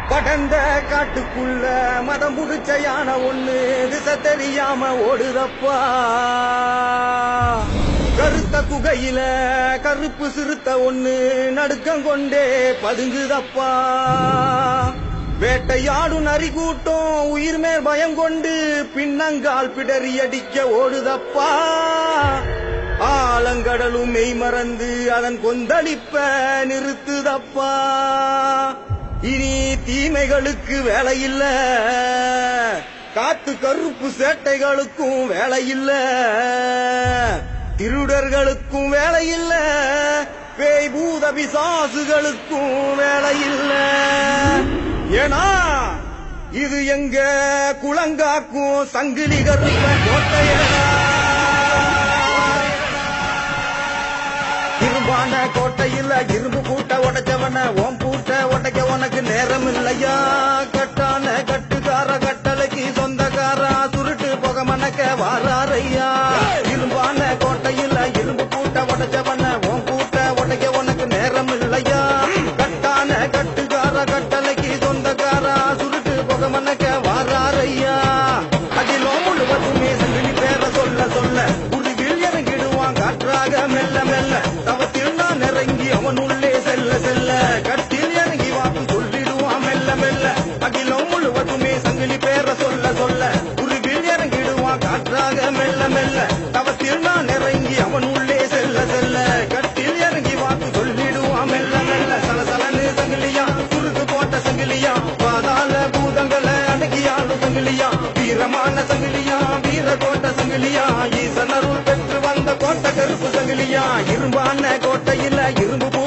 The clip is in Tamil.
படந்த காட்டுக்குள்ள மதம் புடிச்ச யானை ஒண்ணு திசை தெரியாம ஓடுதப்பா கருத்த குகையில கருப்பு சிறுத்த ஒண்ணு நடுக்கம் கொண்டே பதுங்குதப்பா வேட்டையாடும் நரி கூட்டம் உயிர் மேல் பயம் கொண்டு பின்னங்கால் பிடறி அடிக்க ஓடுதப்பா ஆலங்கடலும் மெய் மறந்து அதன் கொந்தளிப்ப நிறுத்துதப்பா இனி தீமைகளுக்கு வேலை இல்ல காத்து கருப்பு சேட்டைகளுக்கும் வேலை இல்ல திருடர்களுக்கும் வேலை இல்ல பேய் பூத பிசாசுகளுக்கும் வேலை இல்ல ஏனா இது எங்க குளங்காக்கும் சங்கிலி கருப்ப கோட்டையடா இரும்பான கோட்டையில் இரும்பு பூட்ட உடைச்சவன ஓம் பூட்ட உடைக்க உனக்கு நேரம் இல்லையா கட்டான கட்டுக்கார கட்டளைக்கு சொந்தக்காரா சுருட்டு புக மணக்க வாராரையா இரும்பான கோட்டையில் இரும்பு பூட்ட உடைச்சவன ஓம் பூட்ட உடைக்க உனக்கு நேரம் இல்லையா கட்டான கட்டுக்கார கட்டளைக்கு சொந்தக்காரா சுருட்டு புக மணக்க வாராரையா அதிலோ முழுவதுமே சங்கிலி பேர சொல்ல சொல்ல உருவில் இறங்கிடுவான் காற்றாக மெல்ல மெல்ல தவத்தில் நான் இறங்கி அவன் உள்ளே செல்ல செல்ல கட்டில் இறங்கி வாக்கு சொல்லிடுவான் மெல்ல மெல்ல அகிலம் முழுவதுமே சங்கிலி பேர சொல்ல சொல்ல உருவில் இறங்கிடுவான் காற்றாக மெல்ல மெல்ல தவத்தில் நான் இறங்கி அவன் உள்ளே செல்ல செல்ல கட்டில் இறங்கி வாக்கு சொல்லிடுவான் மெல்ல மெல்ல சலசலன்னு சங்கிலியா சுருக்கு போட்ட சங்கிலியா பாதாள பூதங்களை அடக்கியாளும் சங்கிலியா வீரமான சங்கிலியா வீர கோட்ட சங்கிலியா ஈசனருள் பெற்று வந்த கோட்டை கருப்பு சங்கிலியா இரும்பான கோட்டையில இரும்பு